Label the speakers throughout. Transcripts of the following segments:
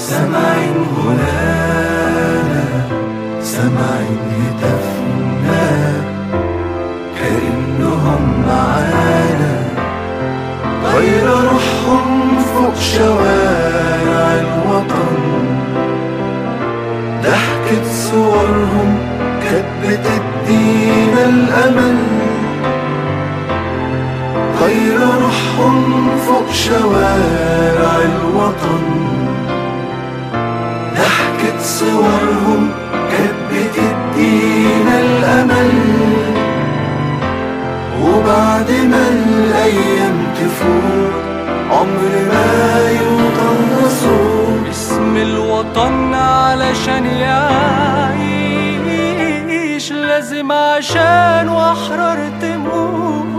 Speaker 1: سمع غنانا سمع هتافنا كأنهم معانا طايرة روحهم فوق شوارع الوطن ضحكة صورهم كانت بتدينا الأمل طايرة روحهم فوق شوارع الوطن ضحكة صورهم كانت بتدينا الأمل وبعد ما الأيام تفوت عمر ما يوطن صوت
Speaker 2: اسم الوطن علشان يعيش لازم عشان واحرار تموت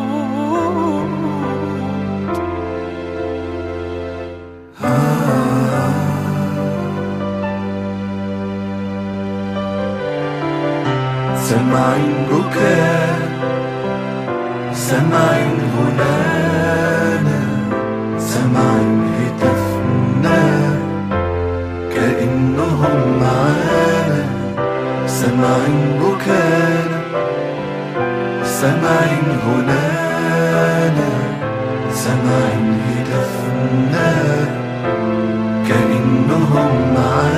Speaker 1: سمعين بكاء سمعين غنانا سمعين هتافنا كأنهم معانا سمعين بكانا سمعين غنانا سمعين هتافنا كأنهم معانا